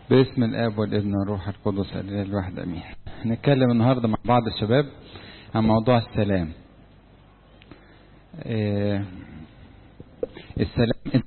باسم الاب والابن والروح القدس الاله الواحد امين هنتكلم النهارده مع بعض الشباب عن موضوع السلام إيه السلام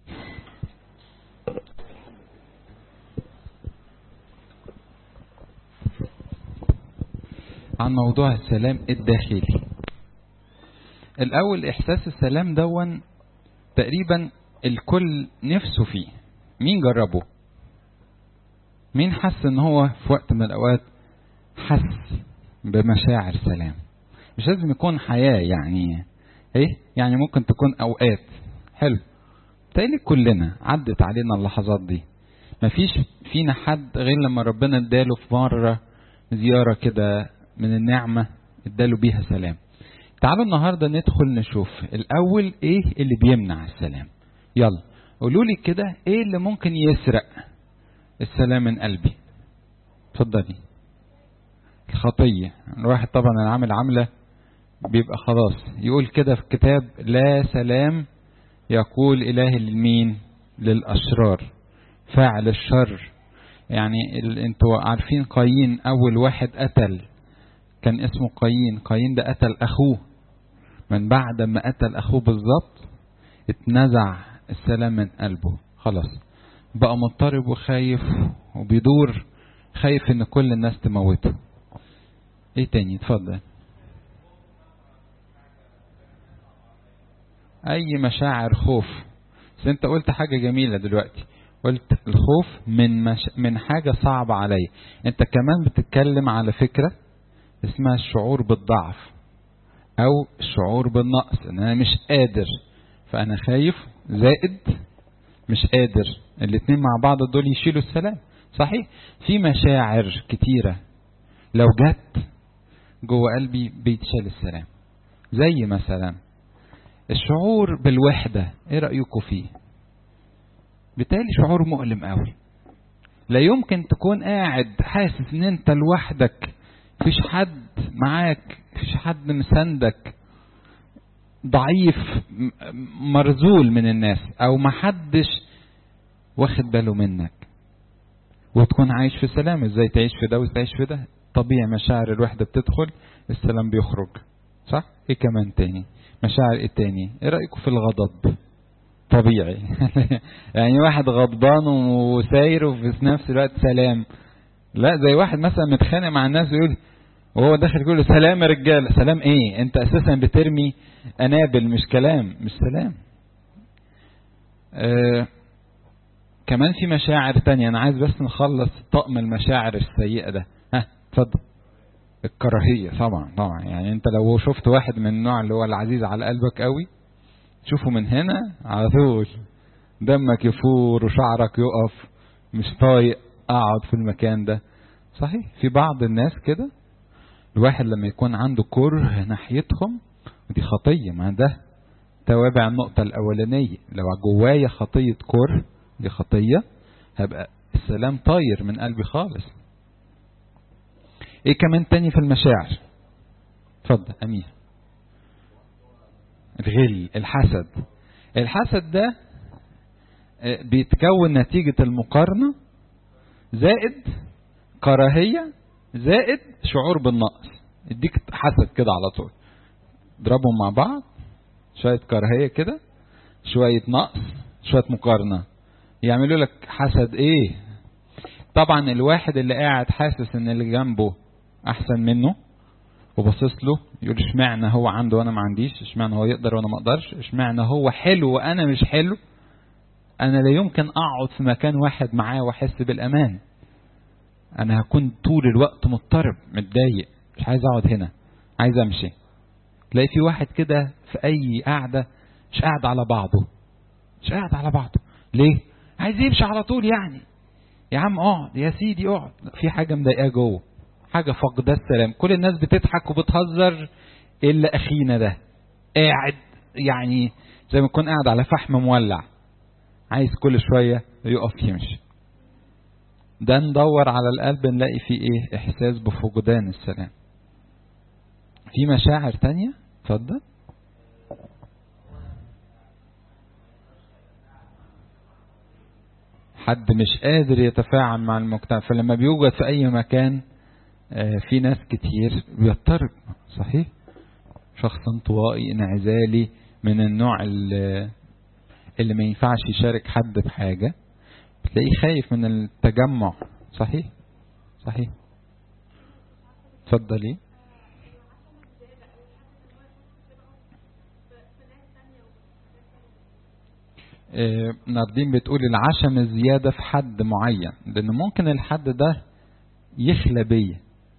عن موضوع السلام الداخلي الاول احساس السلام دون تقريبا الكل نفسه فيه مين جربه مين حس ان هو في وقت من الاوقات حس بمشاعر سلام مش لازم يكون حياة يعني ايه يعني ممكن تكون اوقات حلو تقريبا كلنا عدت علينا اللحظات دي مفيش فينا حد غير لما ربنا اداله في مرة زيارة كده من النعمة اداله بيها سلام تعالوا النهاردة ندخل نشوف الاول ايه اللي بيمنع السلام يلا قولوا لي كده ايه اللي ممكن يسرق السلام من قلبي اتفضلي الخطية الواحد طبعا العامل عاملة بيبقى خلاص يقول كده في الكتاب لا سلام يقول إله للمين للأشرار فاعل الشر يعني انتوا عارفين قايين أول واحد قتل كان اسمه قايين قايين ده قتل أخوه من بعد ما قتل أخوه بالظبط اتنزع السلام من قلبه خلاص بقى مضطرب وخايف وبيدور خايف ان كل الناس تموته ايه تاني اتفضل اي مشاعر خوف بس انت قلت حاجة جميلة دلوقتي قلت الخوف من مش... من حاجة صعبة عليا انت كمان بتتكلم على فكرة اسمها الشعور بالضعف او الشعور بالنقص ان انا مش قادر فانا خايف زائد مش قادر الاتنين مع بعض دول يشيلوا السلام صحيح في مشاعر كتيرة لو جت جوه قلبي بيتشال السلام زي مثلا الشعور بالوحدة ايه رأيكم فيه بالتالي شعور مؤلم قوي لا يمكن تكون قاعد حاسس ان انت لوحدك مفيش حد معاك مفيش حد مساندك ضعيف مرزول من الناس او محدش واخد باله منك وتكون عايش في سلام ازاي تعيش في ده وتعيش في ده طبيعي مشاعر الوحدة بتدخل السلام بيخرج صح ايه كمان تاني مشاعر ايه تاني ايه رأيكم في الغضب طبيعي يعني واحد غضبان وساير وفي نفس الوقت سلام لا زي واحد مثلا متخانق مع الناس ويقول وهو داخل يقول له سلام يا رجاله سلام ايه انت اساسا بترمي انابل مش كلام مش سلام آه كمان في مشاعر تانية انا عايز بس نخلص طقم المشاعر السيئة ده ها اتفضل الكراهية طبعا طبعا يعني انت لو شفت واحد من النوع اللي هو العزيز على قلبك قوي تشوفه من هنا على طول دمك يفور وشعرك يقف مش طايق اقعد في المكان ده صحيح في بعض الناس كده الواحد لما يكون عنده كره ناحيتهم ودي خطية ما ده توابع النقطة الأولانية لو جوايا خطية كره دي خطية هبقى السلام طاير من قلبي خالص ايه كمان تاني في المشاعر اتفضل امير الغل الحسد الحسد ده بيتكون نتيجة المقارنة زائد كراهية زائد شعور بالنقص يديك حسد كده على طول اضربهم مع بعض شوية كراهية كده شوية نقص شوية مقارنة يعملوا لك حسد ايه طبعا الواحد اللي قاعد حاسس ان اللي جنبه احسن منه وباصص له يقول اشمعنى هو عنده وانا ما عنديش اشمعنى هو يقدر وانا ما اقدرش اشمعنى هو حلو وانا مش حلو انا لا يمكن اقعد في مكان واحد معاه واحس بالامان انا هكون طول الوقت مضطرب متضايق مش عايز اقعد هنا عايز امشي تلاقي في واحد كده في اي قعده مش قاعد على بعضه مش قاعد على بعضه ليه عايز يمشي على طول يعني يا عم اقعد يا سيدي اقعد في حاجه مضايقاه جوه حاجه فقدان السلام كل الناس بتضحك وبتهزر الا اخينا ده قاعد يعني زي ما يكون قاعد على فحم مولع عايز كل شويه يقف يمشي ده ندور على القلب نلاقي فيه ايه احساس بفقدان السلام في مشاعر تانية اتفضل حد مش قادر يتفاعل مع المجتمع فلما بيوجد في اي مكان في ناس كتير بيضطرب صحيح شخص انطوائي انعزالي من النوع اللي, اللي ما ينفعش يشارك حد بحاجة بتلاقيه خايف من التجمع صحيح صحيح اتفضلي آه ناردين بتقول العشم الزيادة في حد معين لأن ممكن الحد ده يخلى بيا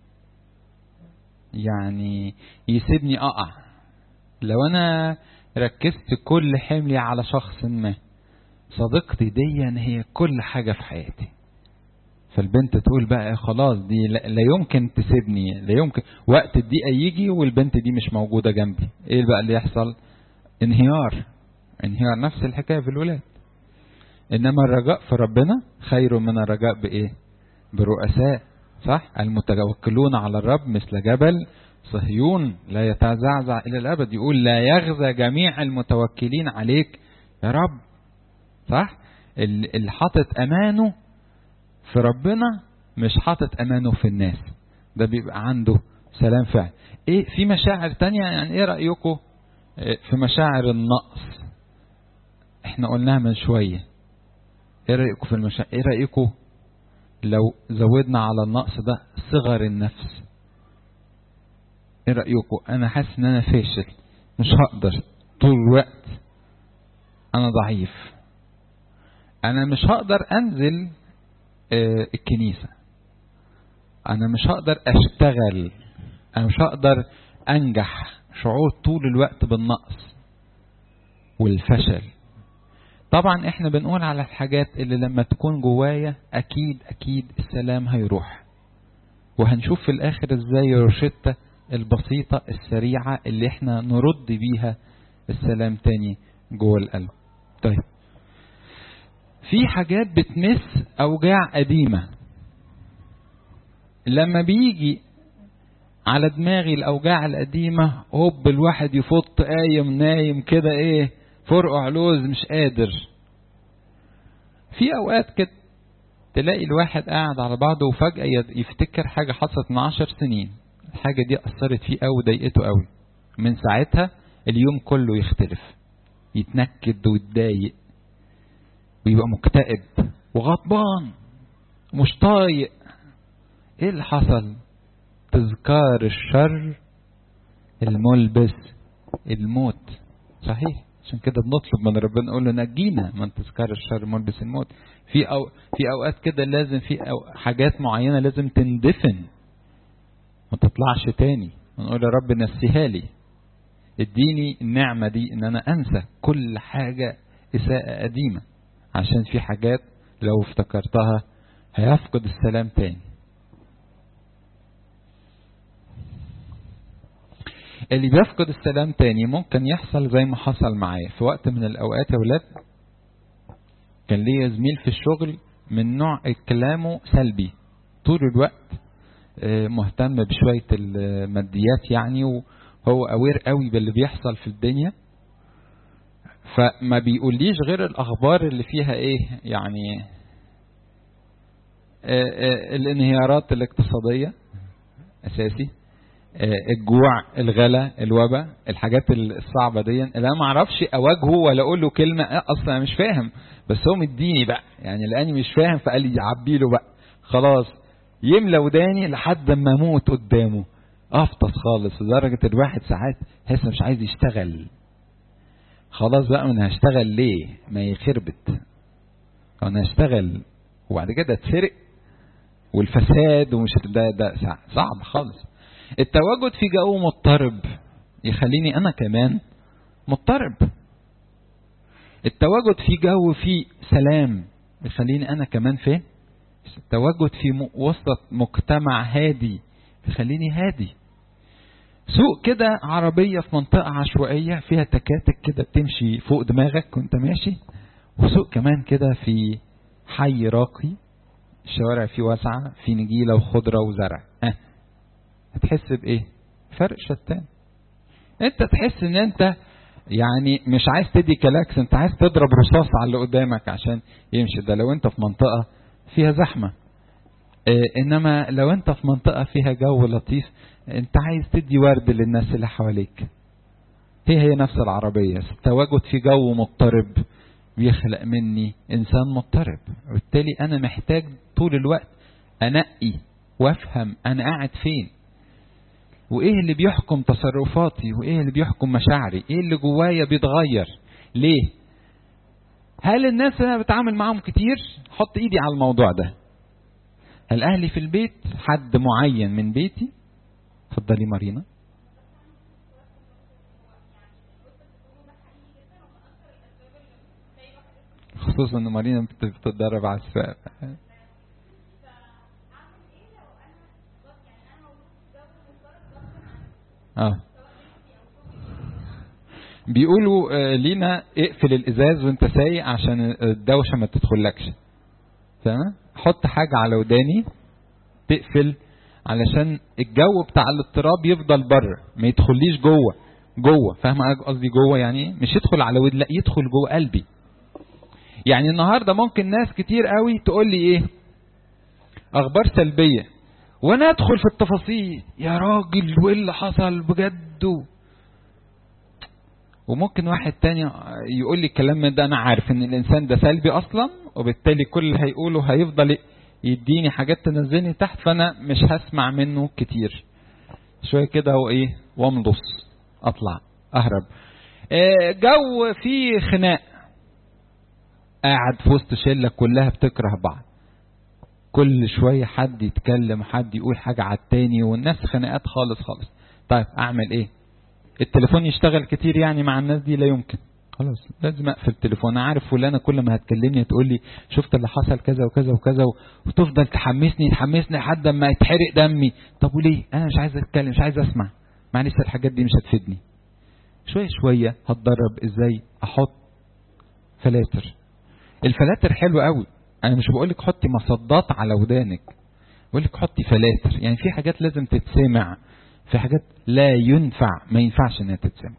يعني يسيبني أقع لو أنا ركزت كل حملي على شخص ما صديقتي دي هي كل حاجة في حياتي فالبنت تقول بقى خلاص دي لا يمكن تسيبني لا يمكن وقت الدقيقة يجي والبنت دي مش موجودة جنبي ايه بقى اللي يحصل انهيار انهيار نفس الحكاية في الولاد انما الرجاء في ربنا خير من الرجاء بايه برؤساء صح المتوكلون على الرب مثل جبل صهيون لا يتزعزع الى الابد يقول لا يغزى جميع المتوكلين عليك يا رب صح اللي حاطط امانه في ربنا مش حاطط امانه في الناس ده بيبقى عنده سلام فعل ايه في مشاعر تانية يعني ايه رأيكم في مشاعر النقص احنا قلناها من شوية ايه رأيكم في المشاعر ايه رأيكم لو زودنا على النقص ده صغر النفس ايه رأيكم انا حاسس ان انا فاشل مش هقدر طول الوقت انا ضعيف انا مش هقدر انزل اه الكنيسة انا مش هقدر اشتغل انا مش هقدر انجح شعور طول الوقت بالنقص والفشل طبعا احنا بنقول على الحاجات اللي لما تكون جوايا اكيد اكيد السلام هيروح وهنشوف في الاخر ازاي الروشتة البسيطة السريعة اللي احنا نرد بيها السلام تاني جوه القلب طيب في حاجات بتمس اوجاع قديمة لما بيجي على دماغي الاوجاع القديمة هوب الواحد يفط قايم نايم كده ايه فرقع علوز مش قادر في اوقات كده تلاقي الواحد قاعد على بعضه وفجأة يفتكر حاجة حصلت من عشر سنين الحاجة دي أثرت فيه أوي ضايقته أوي من ساعتها اليوم كله يختلف يتنكد ويتضايق ويبقى مكتئب وغضبان مش طايق ايه اللي حصل تذكار الشر الملبس الموت صحيح عشان كده بنطلب من ربنا نقول له نجينا من تذكار الشر ملبس الموت في أو في اوقات كده لازم في أو حاجات معينه لازم تندفن ما تطلعش تاني ونقول يا رب نسيها لي اديني النعمه دي ان انا انسى كل حاجه اساءه قديمه عشان في حاجات لو افتكرتها هيفقد السلام تاني اللي بيفقد السلام تاني ممكن يحصل زي ما حصل معايا في وقت من الاوقات يا ولاد كان ليا زميل في الشغل من نوع كلامه سلبي طول الوقت مهتم بشوية الماديات يعني وهو اوير قوي باللي بيحصل في الدنيا فما بيقوليش غير الاخبار اللي فيها ايه يعني الانهيارات الاقتصادية اساسي الجوع الغلا الوباء الحاجات الصعبه دي اللي انا ما اعرفش اواجهه ولا اقول له كلمه اصلا انا مش فاهم بس هو مديني بقى يعني لاني مش فاهم فقال لي عبي له بقى خلاص يملى وداني لحد ما اموت قدامه افطس خالص لدرجه الواحد ساعات حس مش عايز يشتغل خلاص بقى انا هشتغل ليه ما يخربت انا هشتغل وبعد كده اتسرق والفساد ومش ده ده صعب خالص التواجد في جو مضطرب يخليني انا كمان مضطرب التواجد في جو فيه سلام يخليني انا كمان فين التواجد في وسط مجتمع هادي يخليني هادي سوق كده عربية في منطقة عشوائية فيها تكاتك كده بتمشي فوق دماغك وانت ماشي وسوق كمان كده في حي راقي الشوارع فيه واسعة في نجيلة وخضرة وزرع أه. هتحس بايه فرق شتان انت تحس ان انت يعني مش عايز تدي كلاكس انت عايز تضرب رصاص على اللي قدامك عشان يمشي ده لو انت في منطقة فيها زحمة اه انما لو انت في منطقة فيها جو لطيف انت عايز تدي ورد للناس اللي حواليك هي هي نفس العربية التواجد في جو مضطرب بيخلق مني انسان مضطرب وبالتالي انا محتاج طول الوقت انقي وافهم انا قاعد فين وايه اللي بيحكم تصرفاتي وايه اللي بيحكم مشاعري ايه اللي جوايا بيتغير ليه هل الناس اللي انا بتعامل معاهم كتير حط ايدي على الموضوع ده هل اهلي في البيت حد معين من بيتي اتفضلي مارينا خصوصا ان مارينا بتتدرب على السواقه اه بيقولوا آه لينا اقفل الازاز وانت سايق عشان الدوشه ما تدخلكش تمام حط حاجه على وداني تقفل علشان الجو بتاع الاضطراب يفضل بره ما يدخليش جوه جوه فاهم قصدي جوه يعني مش يدخل على ود لا يدخل جوه قلبي يعني النهارده ممكن ناس كتير قوي تقول لي ايه اخبار سلبيه وانا ادخل في التفاصيل يا راجل وايه اللي حصل بجد وممكن واحد تاني يقول لي الكلام من ده انا عارف ان الانسان ده سلبي اصلا وبالتالي كل اللي هيقوله هيفضل يديني حاجات تنزلني تحت فانا مش هسمع منه كتير شويه كده هو ايه وامضص اطلع اهرب جو فيه خناق قاعد في وسط شله كلها بتكره بعض كل شوية حد يتكلم حد يقول حاجة على التاني والناس خناقات خالص خالص طيب أعمل إيه التليفون يشتغل كتير يعني مع الناس دي لا يمكن خلاص لازم اقفل التليفون انا عارف فلانه كل ما هتكلمني تقول لي شفت اللي حصل كذا وكذا وكذا وتفضل تحمسني تحمسني لحد ما يتحرق دمي طب وليه انا مش عايز اتكلم مش عايز اسمع معلش الحاجات دي مش هتفيدني شويه شويه هتدرب ازاي احط فلاتر الفلاتر حلو قوي انا مش بقول لك حطي مصدات على ودانك بقول لك حطي فلاتر يعني في حاجات لازم تتسمع في حاجات لا ينفع ما ينفعش انها تتسمع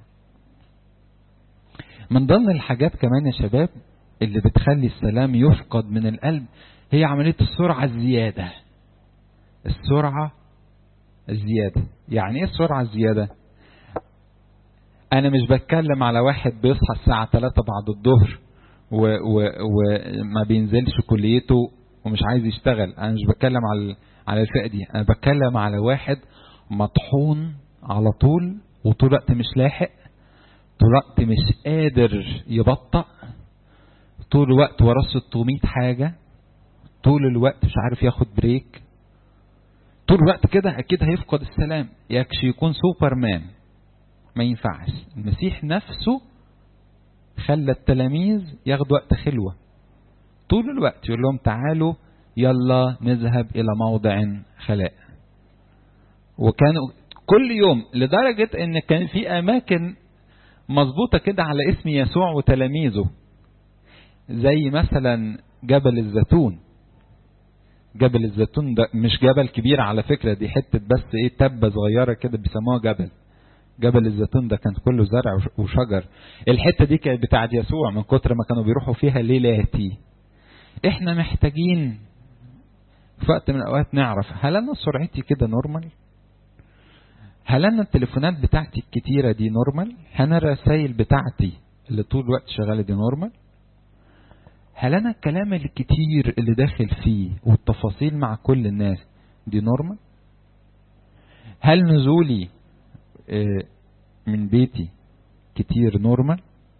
من ضمن الحاجات كمان يا شباب اللي بتخلي السلام يفقد من القلب هي عملية السرعة الزيادة السرعة الزيادة يعني ايه السرعة الزيادة انا مش بتكلم على واحد بيصحى الساعة 3 بعد الظهر وما بينزلش كليته ومش عايز يشتغل انا مش بتكلم على على الفئه دي انا بتكلم على واحد مطحون على طول وطول الوقت مش لاحق طول الوقت مش قادر يبطأ طول الوقت وراه 600 حاجة طول الوقت مش عارف ياخد بريك طول الوقت كده أكيد هيفقد السلام يكشي يكون سوبرمان ما ينفعش المسيح نفسه خلى التلاميذ ياخدوا وقت خلوة طول الوقت يقول لهم تعالوا يلا نذهب إلى موضع خلاء وكانوا كل يوم لدرجة ان كان في اماكن مظبوطة كده على اسم يسوع وتلاميذه زي مثلا جبل الزيتون جبل الزيتون ده مش جبل كبير على فكرة دي حتة بس ايه تبة صغيرة كده بيسموها جبل جبل الزيتون ده كان كله زرع وشجر الحتة دي كانت بتاعت يسوع من كتر ما كانوا بيروحوا فيها ليلاتي احنا محتاجين في وقت من الاوقات نعرف هل انا سرعتي كده نورمال هل انا التليفونات بتاعتي الكتيره دي نورمال هل انا الرسائل بتاعتي اللي طول الوقت شغاله دي نورمال هل انا الكلام الكتير اللي داخل فيه والتفاصيل مع كل الناس دي نورمال هل نزولي من بيتي كتير نورمال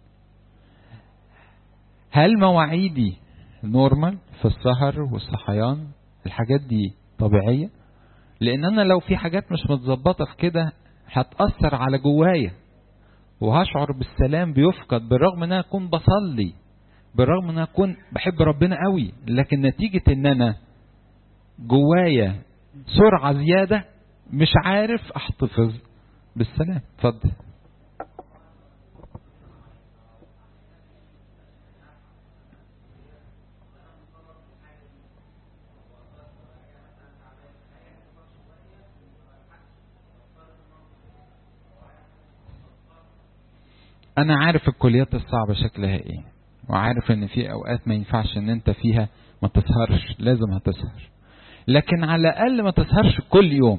هل مواعيدي نورمال في السهر والصحيان الحاجات دي طبيعيه لان انا لو في حاجات مش متظبطه في كده هتاثر على جوايا وهشعر بالسلام بيفقد بالرغم ان انا اكون بصلي بالرغم ان انا اكون بحب ربنا قوي لكن نتيجه ان انا جوايا سرعه زياده مش عارف احتفظ بالسلام اتفضل انا عارف الكليات الصعبة شكلها ايه وعارف ان في اوقات ما ينفعش ان انت فيها ما تسهرش لازم هتسهر لكن على الاقل ما تسهرش كل يوم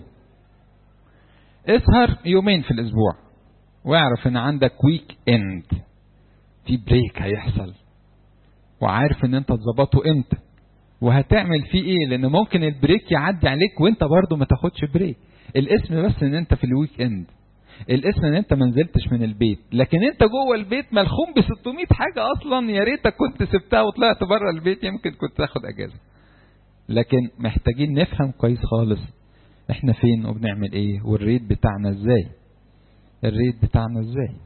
اسهر يومين في الاسبوع واعرف ان عندك ويك اند في بريك هيحصل وعارف ان انت تظبطه امتى وهتعمل فيه ايه لان ممكن البريك يعدي عليك وانت برضه ما تاخدش بريك الاسم بس ان انت في الويك اند الاسم ان انت ما نزلتش من البيت لكن انت جوه البيت ملخوم ب 600 حاجه اصلا يا ريتك كنت سبتها وطلعت بره البيت يمكن كنت تاخد اجازه لكن محتاجين نفهم كويس خالص احنا فين وبنعمل ايه والريت بتاعنا ازاي الريت بتاعنا ازاي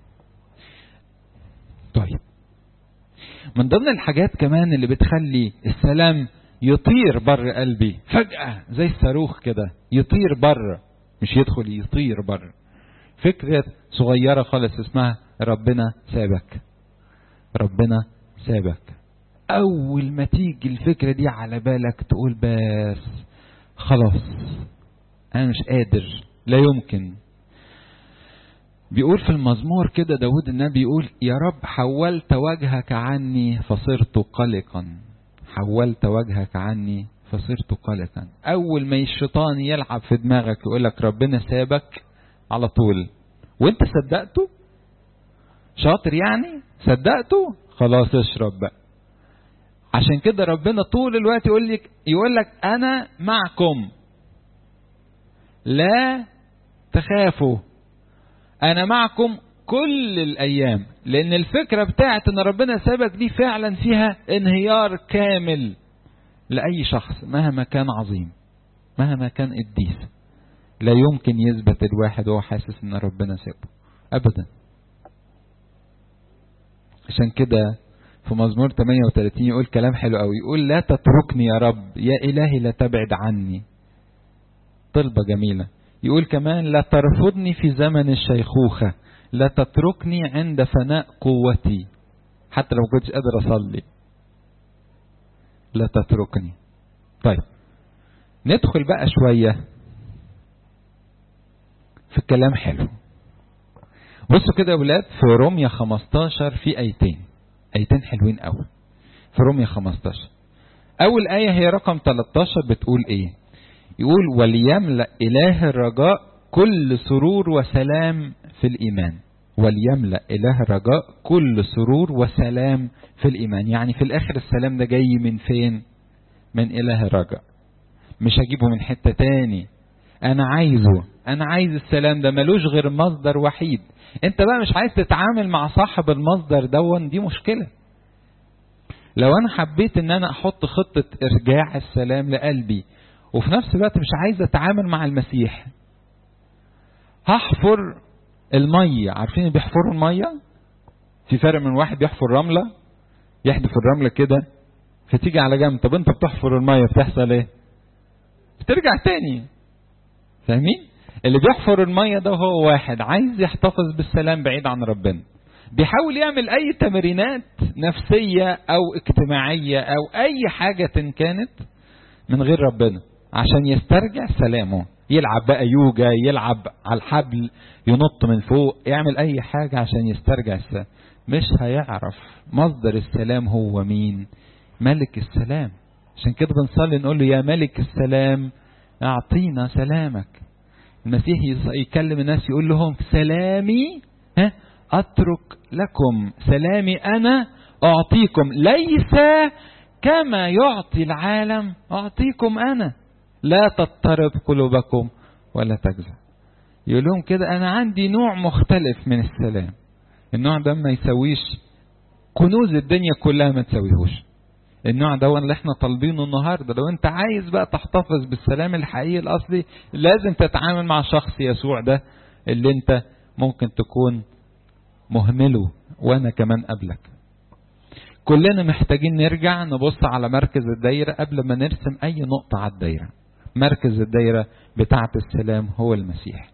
طيب من ضمن الحاجات كمان اللي بتخلي السلام يطير بر قلبي فجأة زي الصاروخ كده يطير بره مش يدخل يطير بره فكرة صغيرة خالص اسمها ربنا سابك ربنا سابك أول ما تيجي الفكرة دي على بالك تقول بس خلاص أنا مش قادر لا يمكن بيقول في المزمور كده داود النبي يقول يا رب حولت وجهك عني فصرت قلقا حولت وجهك عني فصرت قلقا أول ما الشيطان يلعب في دماغك يقول لك ربنا سابك على طول وانت صدقته شاطر يعني صدقته خلاص اشرب بقى عشان كده ربنا طول الوقت يقول لك يقول لك انا معكم لا تخافوا انا معكم كل الايام لان الفكره بتاعت ان ربنا سابك دي فعلا فيها انهيار كامل لاي شخص مهما كان عظيم مهما كان قديس لا يمكن يثبت الواحد وهو حاسس ان ربنا سابه ابدا عشان كده في مزمور 38 يقول كلام حلو قوي يقول لا تتركني يا رب يا الهي لا تبعد عني طلبة جميلة يقول كمان لا ترفضني في زمن الشيخوخة لا تتركني عند فناء قوتي حتى لو كنتش قادر اصلي لا تتركني طيب ندخل بقى شوية في الكلام حلو بصوا كده يا ولاد في روميا 15 في ايتين ايتين حلوين قوي في روميا 15 اول ايه هي رقم 13 بتقول ايه يقول وليملا اله الرجاء كل سرور وسلام في الايمان وليملا اله الرجاء كل سرور وسلام في الايمان يعني في الاخر السلام ده جاي من فين من اله الرجاء مش هجيبه من حته تاني انا عايزه انا عايز السلام ده ملوش غير مصدر وحيد انت بقى مش عايز تتعامل مع صاحب المصدر دون دي مشكله لو انا حبيت ان انا احط خطه ارجاع السلام لقلبي وفي نفس الوقت مش عايز اتعامل مع المسيح هحفر الميه عارفين اللي بيحفروا الميه في فرق من واحد بيحفر رمله يحدف الرمله كده فتيجي على جنب طب انت بتحفر الميه بتحصل ايه بترجع تاني فاهمين اللي بيحفر الميه ده هو واحد عايز يحتفظ بالسلام بعيد عن ربنا بيحاول يعمل اي تمرينات نفسيه او اجتماعيه او اي حاجه كانت من غير ربنا عشان يسترجع سلامه يلعب بقى يوجا يلعب على الحبل ينط من فوق يعمل اي حاجه عشان يسترجع السلام مش هيعرف مصدر السلام هو مين ملك السلام عشان كده بنصلي نقول له يا ملك السلام اعطينا سلامك المسيح يكلم الناس يقول لهم سلامي ها اترك لكم سلامي انا اعطيكم ليس كما يعطي العالم اعطيكم انا لا تضطرب قلوبكم ولا تجزع يقول لهم كده انا عندي نوع مختلف من السلام النوع ده ما يسويش كنوز الدنيا كلها ما تسويهوش النوع ده اللي احنا طالبينه النهارده لو انت عايز بقى تحتفظ بالسلام الحقيقي الاصلي لازم تتعامل مع شخص يسوع ده اللي انت ممكن تكون مهمله وانا كمان قبلك كلنا محتاجين نرجع نبص على مركز الدايرة قبل ما نرسم أي نقطة على الدايرة مركز الدايرة بتاعة السلام هو المسيح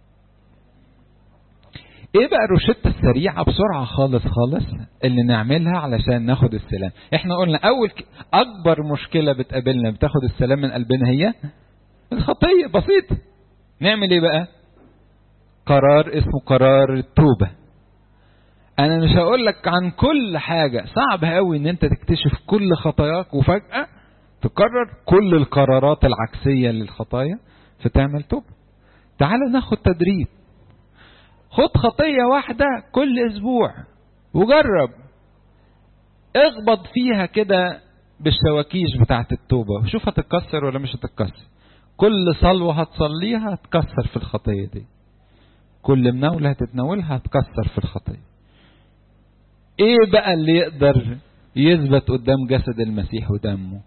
ايه بقى الروشتة السريعة بسرعة خالص خالص اللي نعملها علشان ناخد السلام احنا قلنا اول ك... اكبر مشكلة بتقابلنا بتاخد السلام من قلبنا هي الخطية بسيطة نعمل ايه بقى قرار اسمه قرار التوبة انا مش هقول لك عن كل حاجة صعب قوي ان انت تكتشف كل خطاياك وفجأة تكرر كل القرارات العكسية للخطايا فتعمل توبة تعال ناخد تدريب خد خطية واحدة كل اسبوع وجرب اخبط فيها كده بالشواكيش بتاعت التوبة وشوف هتتكسر ولا مش هتتكسر كل صلوة هتصليها هتكسر في الخطية دي كل مناولة هتتناولها هتكسر في الخطية ايه بقى اللي يقدر يثبت قدام جسد المسيح ودمه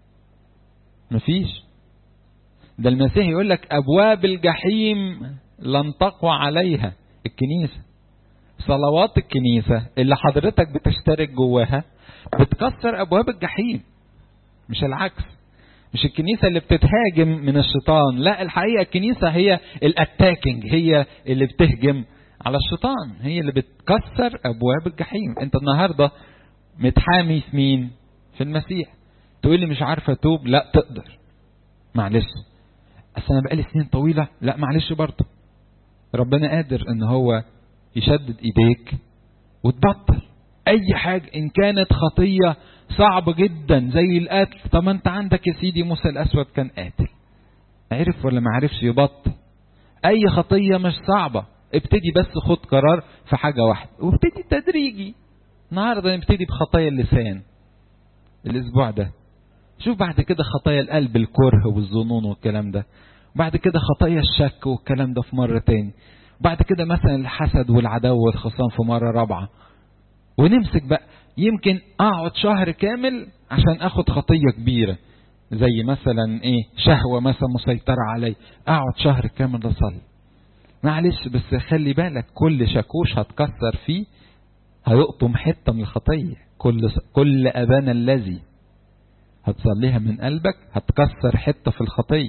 مفيش ده المسيح يقول لك ابواب الجحيم لن تقوى عليها الكنيسة صلوات الكنيسة اللي حضرتك بتشترك جواها بتكسر ابواب الجحيم مش العكس مش الكنيسة اللي بتتهاجم من الشيطان لا الحقيقة الكنيسة هي الاتاكينج هي اللي بتهجم على الشيطان هي اللي بتكسر ابواب الجحيم انت النهاردة متحامي في مين في المسيح تقول لي مش عارفة توب لا تقدر معلش اصل انا بقالي سنين طويلة لا معلش برضه ربنا قادر ان هو يشدد ايديك وتبطل اي حاجة ان كانت خطية صعبة جدا زي القتل طب انت عندك يا سيدي موسى الاسود كان قاتل عرف ولا ما عرفش يبطل اي خطية مش صعبة ابتدي بس خد قرار في حاجة واحدة وابتدي تدريجي النهاردة نبتدي بخطايا اللسان الاسبوع ده شوف بعد كده خطايا القلب الكره والظنون والكلام ده بعد كده خطايا الشك والكلام ده في مرة تاني بعد كده مثلا الحسد والعداوة والخصام في مرة رابعة ونمسك بقى يمكن اقعد شهر كامل عشان اخد خطية كبيرة زي مثلا ايه شهوة مثلا مسيطرة علي اقعد شهر كامل اصلي معلش بس خلي بالك كل شاكوش هتكسر فيه هيقطم حتة من الخطية كل كل ابانا الذي هتصليها من قلبك هتكسر حتة في الخطية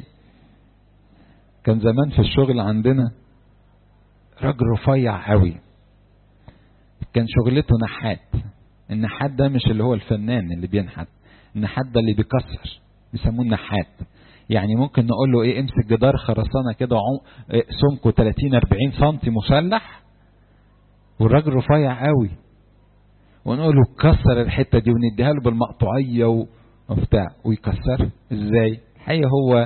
كان زمان في الشغل عندنا راجل رفيع قوي كان شغلته نحات النحات ده مش اللي هو الفنان اللي بينحت النحات ده اللي بيكسر بيسموه النحات يعني ممكن نقول له ايه امسك جدار خرسانه كده إيه سمكه 30 40 سم مسلح والراجل رفيع قوي ونقول له كسر الحته دي ونديها له بالمقطوعيه وبتاع ويكسر ازاي الحقيقه هو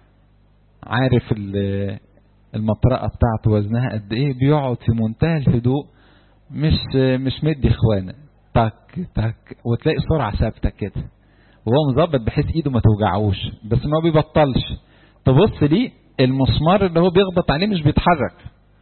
عارف المطرقه بتاعته وزنها قد ايه بيقعد في منتهى الهدوء مش مش مدي اخوانه تك تك وتلاقي سرعه ثابته كده وهو مظبط بحيث ايده ما توجعوش بس ما بيبطلش تبص ليه المسمار اللي هو بيخبط عليه مش بيتحرك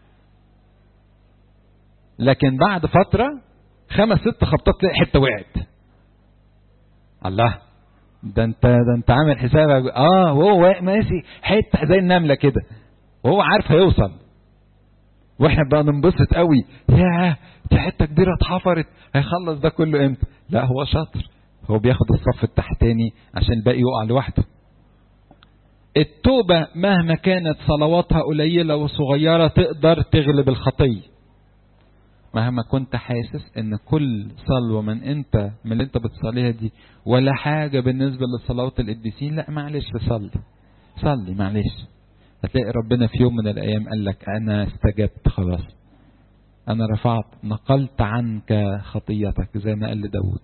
لكن بعد فتره خمس ست خبطات تلاقي حته وقعت الله ده انت ده انت عامل حسابك اه وهو ماشي حته زي النمله كده وهو عارف هيوصل واحنا بقى ننبسط قوي ياه دي حته كبيره اتحفرت هيخلص ده كله امتى لا هو شاطر هو بياخد الصف التحتاني عشان الباقي يقع لوحده التوبة مهما كانت صلواتها قليلة وصغيرة تقدر تغلب الخطية مهما كنت حاسس ان كل صلوة من انت من اللي انت بتصليها دي ولا حاجة بالنسبة لصلوات القديسين لا معلش صلي صلي معلش هتلاقي ربنا في يوم من الايام قال لك انا استجبت خلاص انا رفعت نقلت عنك خطيتك زي ما قال لداود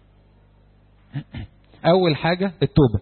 اول حاجة التوبة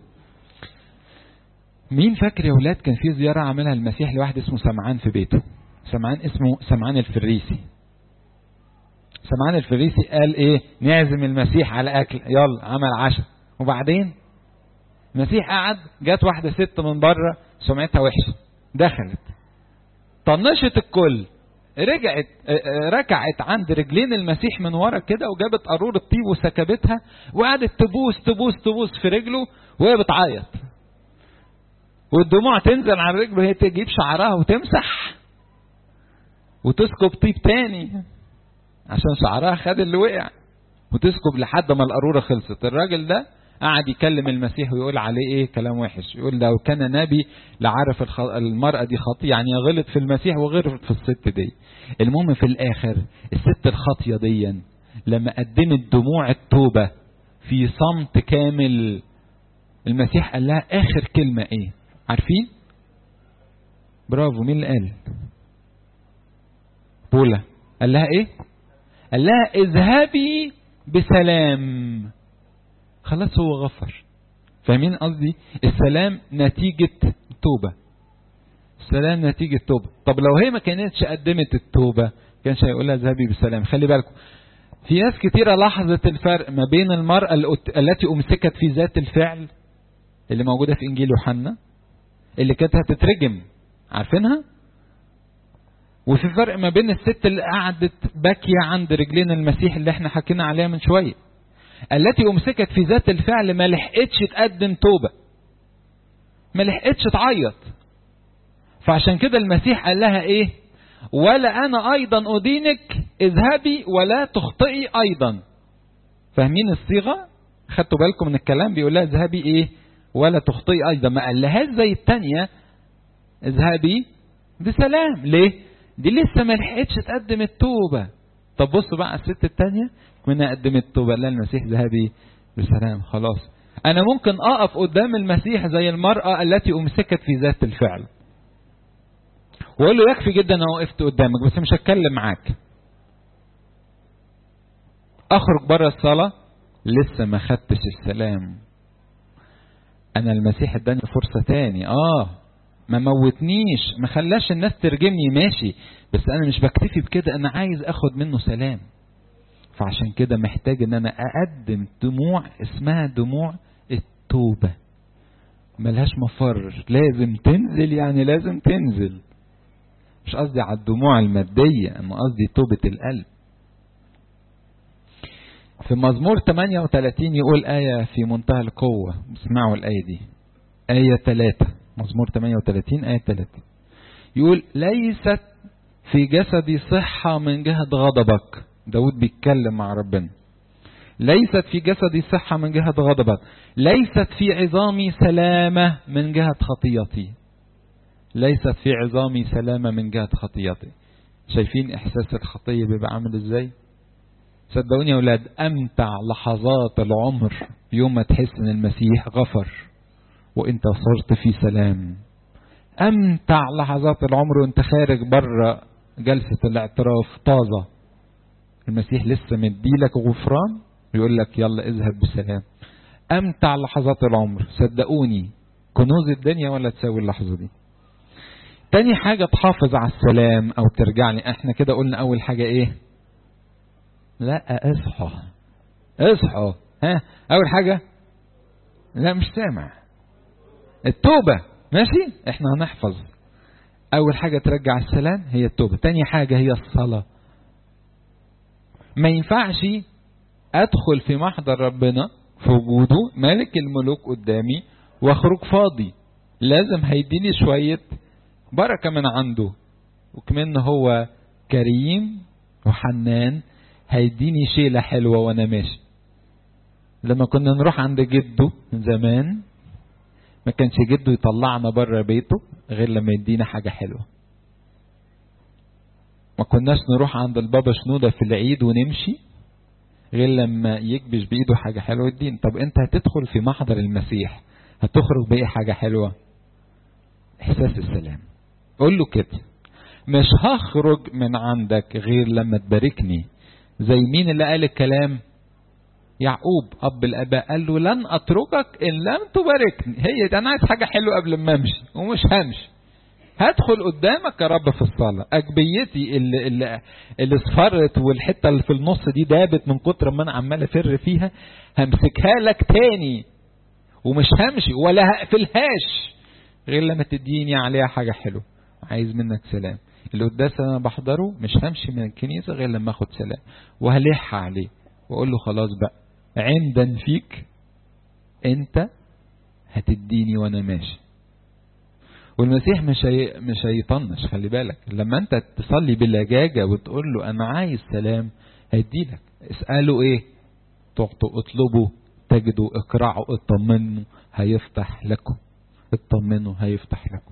مين فاكر يا ولاد كان في زيارة عملها المسيح لواحد اسمه سمعان في بيته سمعان اسمه سمعان الفريسي سمعان الفريسي قال ايه نعزم المسيح على اكل يلا عمل عشاء وبعدين المسيح قعد جت واحدة ست من بره سمعتها وحشة دخلت طنشت الكل رجعت ركعت عند رجلين المسيح من ورا كده وجابت قارورة طيب وسكبتها وقعدت تبوس تبوس تبوس في رجله وهي بتعيط والدموع تنزل على رجله وهي تجيب شعرها وتمسح وتسكب طيب تاني عشان شعرها خد اللي وقع وتسكب لحد ما القارورة خلصت الراجل ده قعد يكلم المسيح ويقول عليه ايه كلام وحش يقول لو كان نبي لعرف الخ... المرأة دي خطية يعني غلط في المسيح وغلط في الست دي المهم في الاخر الست الخاطية دي لما قدمت دموع التوبة في صمت كامل المسيح قال لها اخر كلمة ايه عارفين برافو مين اللي قال بولا قال لها ايه قال لها اذهبي بسلام خلاص هو غفر فاهمين قصدي السلام نتيجة توبة السلام نتيجة توبة طب لو هي ما كانتش قدمت التوبة كانش هيقول لها اذهبي بسلام خلي بالكم في ناس كتيرة لاحظت الفرق ما بين المرأة التي أمسكت في ذات الفعل اللي موجودة في إنجيل يوحنا اللي كانت هتترجم عارفينها وفي فرق ما بين الست اللي قعدت باكية عند رجلين المسيح اللي احنا حكينا عليها من شوية التي أمسكت في ذات الفعل ما لحقتش تقدم توبة ما لحقتش تعيط فعشان كده المسيح قال لها ايه ولا انا ايضا ادينك اذهبي ولا تخطئي ايضا فاهمين الصيغه خدتوا بالكم من الكلام بيقول لها اذهبي ايه ولا تخطئي ايضا ما قالهاش زي الثانيه اذهبي بسلام ليه دي لسه ما لحقتش تقدم التوبه طب بصوا بقى على الست الثانيه منها قدمت التوبه لا المسيح ذهبي بسلام خلاص انا ممكن اقف قدام المسيح زي المراه التي امسكت في ذات الفعل واقول له يكفي جدا انا وقفت قدامك بس مش هتكلم معاك اخرج بره الصلاه لسه ما خدتش السلام انا المسيح اداني فرصه تاني اه ما موتنيش ما خلاش الناس ترجمني ماشي بس انا مش بكتفي بكده انا عايز اخد منه سلام فعشان كده محتاج ان انا اقدم دموع اسمها دموع التوبه ملهاش مفر لازم تنزل يعني لازم تنزل مش قصدي على الدموع المادية أنا قصدي توبة القلب في مزمور 38 يقول آية في منتهى القوة اسمعوا الآية دي آية 3 مزمور 38 آية 3 يقول ليست في جسدي صحة من جهة غضبك داود بيتكلم مع ربنا ليست في جسدي صحة من جهة غضبك ليست في عظامي سلامة من جهة خطيتي ليست في عظامي سلامة من جهة خطيتي شايفين إحساس الخطية بيبقى عامل إزاي صدقوني يا أولاد أمتع لحظات العمر يوم ما تحس إن المسيح غفر وأنت صرت في سلام أمتع لحظات العمر وأنت خارج بره جلسة الاعتراف طازة المسيح لسه مديلك غفران يقول لك يلا اذهب بسلام أمتع لحظات العمر صدقوني كنوز الدنيا ولا تساوي اللحظة دي تاني حاجة تحافظ على السلام او ترجع لي احنا كده قلنا اول حاجة ايه لا اصحى اصحى ها اول حاجة لا مش سامع التوبة ماشي احنا هنحفظ اول حاجة ترجع السلام هي التوبة تاني حاجة هي الصلاة ما ينفعش ادخل في محضر ربنا في وجوده ملك الملوك قدامي واخرج فاضي لازم هيديني شوية بركة من عنده وكمان هو كريم وحنان هيديني شيلة حلوة وانا ماشي لما كنا نروح عند جده من زمان ما كانش جده يطلعنا بره بيته غير لما يدينا حاجة حلوة ما كناش نروح عند البابا شنودة في العيد ونمشي غير لما يكبش بإيده حاجة حلوة يدين طب انت هتدخل في محضر المسيح هتخرج بإيه حاجة حلوة إحساس السلام قول له كده مش هخرج من عندك غير لما تباركني زي مين اللي قال الكلام يعقوب اب الاباء قال له لن اتركك ان لم تباركني هي دي انا عايز حاجه حلوه قبل ما امشي ومش همشي هدخل قدامك يا رب في الصلاه اجبيتي اللي اللي اللي اصفرت والحته اللي في النص دي دابت من كتر ما انا عمال افر فيها همسكها لك تاني ومش همشي ولا هقفلهاش غير لما تديني عليها حاجه حلوه عايز منك سلام القداس انا بحضره مش همشي من الكنيسه غير لما اخد سلام وهلح عليه واقول له خلاص بقى عمدا فيك انت هتديني وانا ماشي والمسيح مش هي مش هيطنش خلي بالك لما انت تصلي بلجاجه وتقول له انا عايز سلام هيديلك اساله ايه تعطوا اطلبوا تجدوا اقرعوا اطمنوا هيفتح لكم اطمنوا هيفتح لكم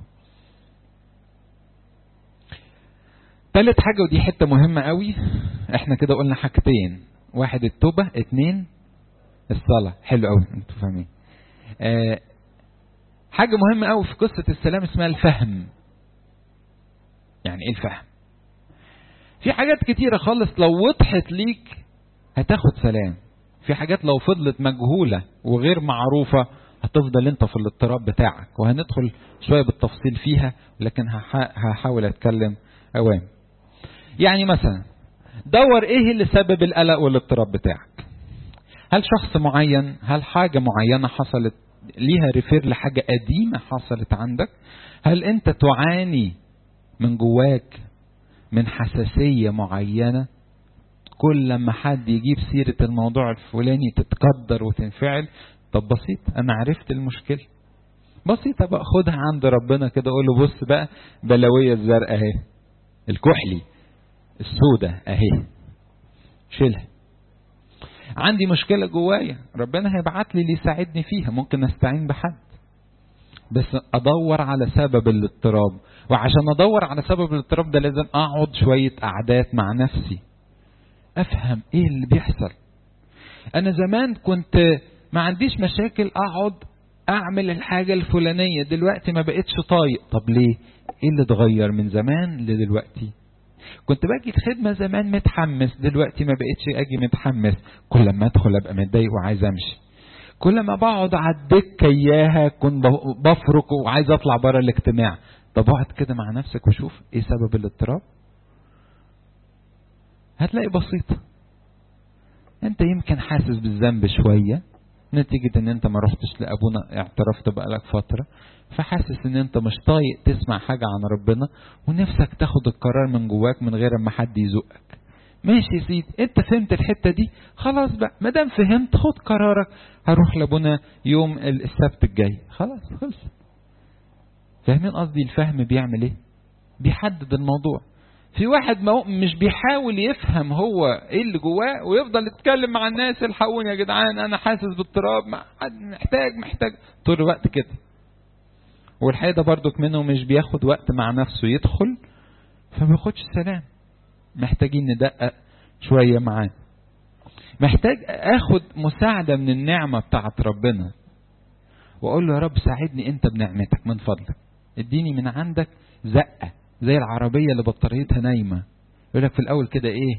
تالت حاجة ودي حتة مهمة قوي احنا كده قلنا حاجتين واحد التوبة اتنين الصلاة حلو قوي انتوا فاهمين اه حاجة مهمة قوي في قصة السلام اسمها الفهم يعني ايه الفهم في حاجات كتيرة خالص لو وضحت ليك هتاخد سلام في حاجات لو فضلت مجهولة وغير معروفة هتفضل انت في الاضطراب بتاعك وهندخل شوية بالتفصيل فيها لكن هحاول اتكلم اوام يعني مثلا دور ايه اللي سبب القلق والاضطراب بتاعك هل شخص معين هل حاجة معينة حصلت ليها ريفير لحاجة قديمة حصلت عندك هل انت تعاني من جواك من حساسية معينة كل لما حد يجيب سيرة الموضوع الفلاني تتقدر وتنفعل طب بسيط انا عرفت المشكلة بسيطة بقى خدها عند ربنا كده قول له بص بقى بلوية الزرقاء اهي الكحلي السودة اهي شيلها عندي مشكلة جوايا ربنا هيبعت لي اللي يساعدني فيها ممكن استعين بحد بس ادور على سبب الاضطراب وعشان ادور على سبب الاضطراب ده لازم اقعد شوية قعدات مع نفسي افهم ايه اللي بيحصل انا زمان كنت ما عنديش مشاكل اقعد اعمل الحاجة الفلانية دلوقتي ما بقتش طايق طب ليه ايه اللي اتغير من زمان لدلوقتي كنت باجي الخدمة زمان متحمس دلوقتي ما بقتش اجي متحمس كل ما ادخل ابقى متضايق وعايز امشي كل ما بقعد على الدكة اياها كنت بفرك وعايز اطلع بره الاجتماع طب اقعد كده مع نفسك وشوف ايه سبب الاضطراب هتلاقي بسيطة انت يمكن حاسس بالذنب شوية نتيجة ان انت ما رحتش لابونا اعترفت بقالك فترة فحاسس ان انت مش طايق تسمع حاجة عن ربنا ونفسك تاخد القرار من جواك من غير ما حد يزقك ماشي يا سيدي انت فهمت الحتة دي خلاص بقى ما دام فهمت خد قرارك هروح لابونا يوم السبت الجاي خلاص خلص فاهمين قصدي الفهم بيعمل ايه بيحدد الموضوع في واحد مش بيحاول يفهم هو ايه اللي جواه ويفضل يتكلم مع الناس الحقوني يا جدعان انا حاسس باضطراب محتاج محتاج طول الوقت كده والحقيقه ده برضك منه مش بياخد وقت مع نفسه يدخل فما بياخدش سلام محتاجين ندقق شويه معاه محتاج اخد مساعده من النعمه بتاعت ربنا واقول له يا رب ساعدني انت بنعمتك من فضلك اديني من عندك زقه زي العربية اللي بطاريتها نايمة يقول لك في الأول كده إيه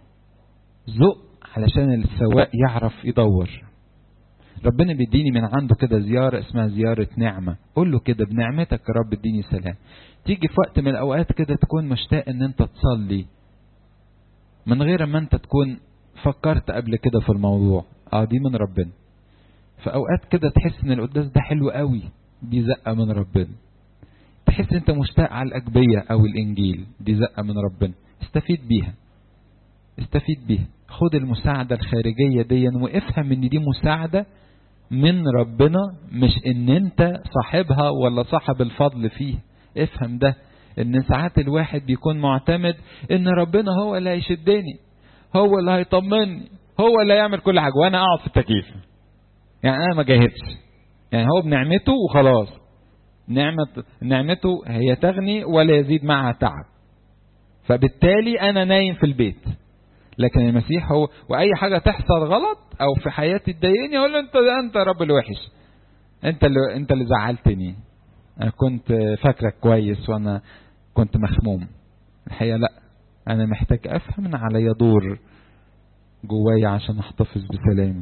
زق علشان السواق يعرف يدور ربنا بيديني من عنده كده زيارة اسمها زيارة نعمة قول له كده بنعمتك يا رب اديني سلام تيجي في وقت من الأوقات كده تكون مشتاق ان انت تصلي من غير ما انت تكون فكرت قبل كده في الموضوع اه دي من ربنا في اوقات كده تحس ان القداس ده حلو قوي دي زقة من ربنا تحس انت مشتاق على الأجبية أو الإنجيل دي زقة من ربنا استفيد بيها استفيد بيها خد المساعدة الخارجية دي وافهم ان دي مساعدة من ربنا مش ان انت صاحبها ولا صاحب الفضل فيه افهم ده ان ساعات الواحد بيكون معتمد ان ربنا هو اللي هيشدني هو اللي هيطمني هو اللي هيعمل كل حاجة وانا اقعد في التكييف يعني انا ما جاهدش يعني هو بنعمته وخلاص نعمة نعمته هي تغني ولا يزيد معها تعب فبالتالي أنا نايم في البيت لكن المسيح هو وأي حاجة تحصل غلط أو في حياتي تضايقني أقول له أنت أنت رب الوحش أنت اللي أنت اللي زعلتني أنا كنت فاكرك كويس وأنا كنت مخموم الحقيقة لأ أنا محتاج أفهم إن عليا دور جوايا عشان أحتفظ بسلامي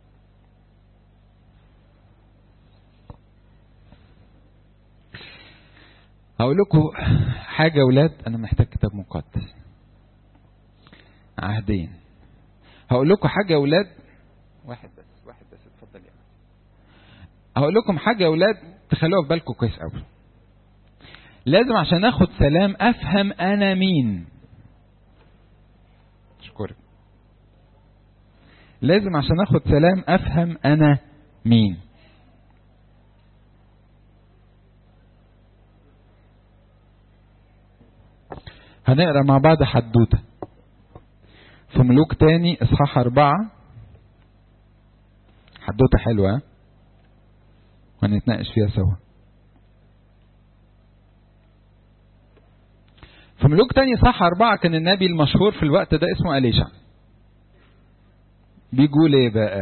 هقول لكم حاجة يا ولاد أنا محتاج كتاب مقدس عهدين هقول لكم حاجة يا ولاد واحد بس واحد بس اتفضل يا هقول لكم حاجة يا ولاد تخلوها في بالكم كويس قوي لازم عشان اخد سلام افهم انا مين اشكرك لازم عشان اخد سلام افهم انا مين هنقرا مع بعض حدوته في ملوك تاني اصحاح اربعة حدوته حلوة هنتناقش فيها سوا في ملوك تاني صح أربعة كان النبي المشهور في الوقت ده اسمه أليشع بيقول ايه بقى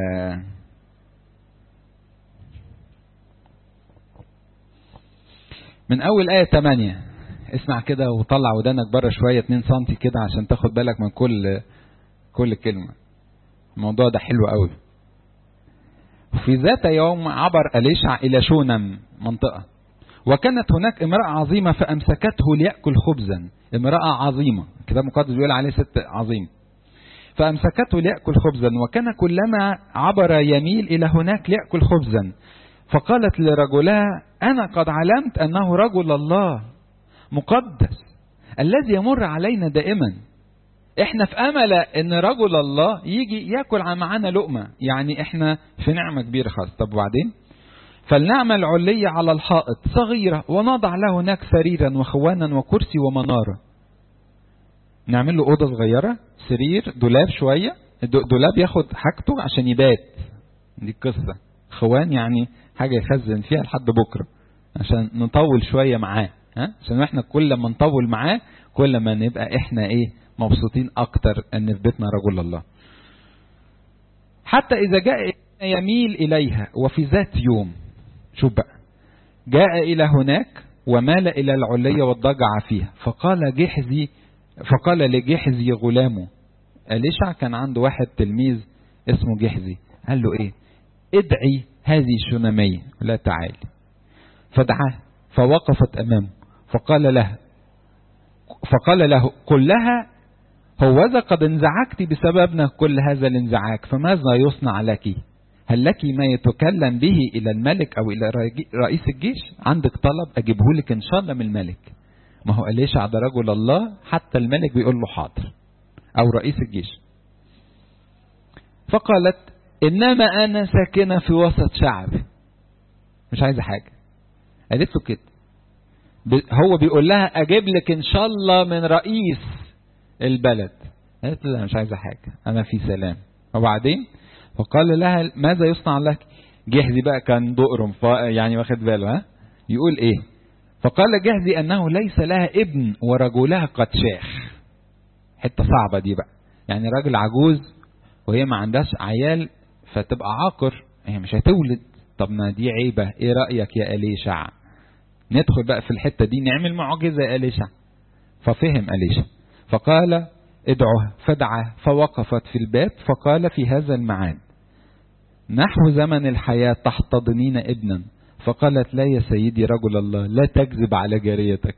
من أول آية 8 اسمع كده وطلع ودانك بره شويه 2 سم كده عشان تاخد بالك من كل كل كلمه الموضوع ده حلو قوي في ذات يوم عبر أليشع إلى شونم منطقة وكانت هناك امرأة عظيمة فأمسكته ليأكل خبزا امرأة عظيمة الكتاب المقدس بيقول عليه ست عظيم فأمسكته ليأكل خبزا وكان كلما عبر يميل إلى هناك ليأكل خبزا فقالت لرجلها أنا قد علمت أنه رجل الله مقدس الذي يمر علينا دائما احنا في امل ان رجل الله يجي ياكل معانا لقمه يعني احنا في نعمه كبيره خالص طب وبعدين فلنعمل علية على الحائط صغيرة ونضع له هناك سريرا وخوانا وكرسي ومنارة نعمل له أوضة صغيرة سرير دولاب شوية دولاب ياخد حاجته عشان يبات دي القصة خوان يعني حاجة يخزن فيها لحد بكرة عشان نطول شوية معاه ها عشان احنا كل ما نطول معاه كل ما نبقى احنا ايه مبسوطين اكتر ان في بيتنا رجل الله حتى اذا جاء يميل اليها وفي ذات يوم شوف بقى جاء الى هناك ومال الى العلية والضجع فيها فقال جحزي فقال لجحزي غلامه أليشع كان عنده واحد تلميذ اسمه جحزي قال له ايه ادعي هذه الشنمية لا تعالي فدعاه فوقفت امامه فقال له فقال له قل لها هوذا قد انزعجت بسببنا كل هذا الانزعاج فماذا يصنع لك هل لك ما يتكلم به الى الملك او الى رئيس الجيش عندك طلب اجيبه لك ان شاء الله من الملك ما هو أليشع ده رجل الله حتى الملك بيقول له حاضر او رئيس الجيش فقالت انما انا ساكنه في وسط شعب مش عايزه حاجه قالت له كده هو بيقول لها اجيب لك ان شاء الله من رئيس البلد قالت له لا مش عايزه حاجه انا في سلام وبعدين فقال لها ماذا يصنع لك جهزي بقى كان دقرم يعني واخد باله ها يقول ايه فقال جهزي انه ليس لها ابن ورجلها قد شاخ حته صعبه دي بقى يعني راجل عجوز وهي ما عندهاش عيال فتبقى عاقر هي مش هتولد طب ما دي عيبه ايه رايك يا اليشع ندخل بقى في الحته دي نعمل معجزه يا اليشع ففهم اليشع فقال ادعه فدعا فوقفت في الباب فقال في هذا الميعاد نحو زمن الحياة تحتضنين ابنا فقالت لا يا سيدي رجل الله لا تكذب على جاريتك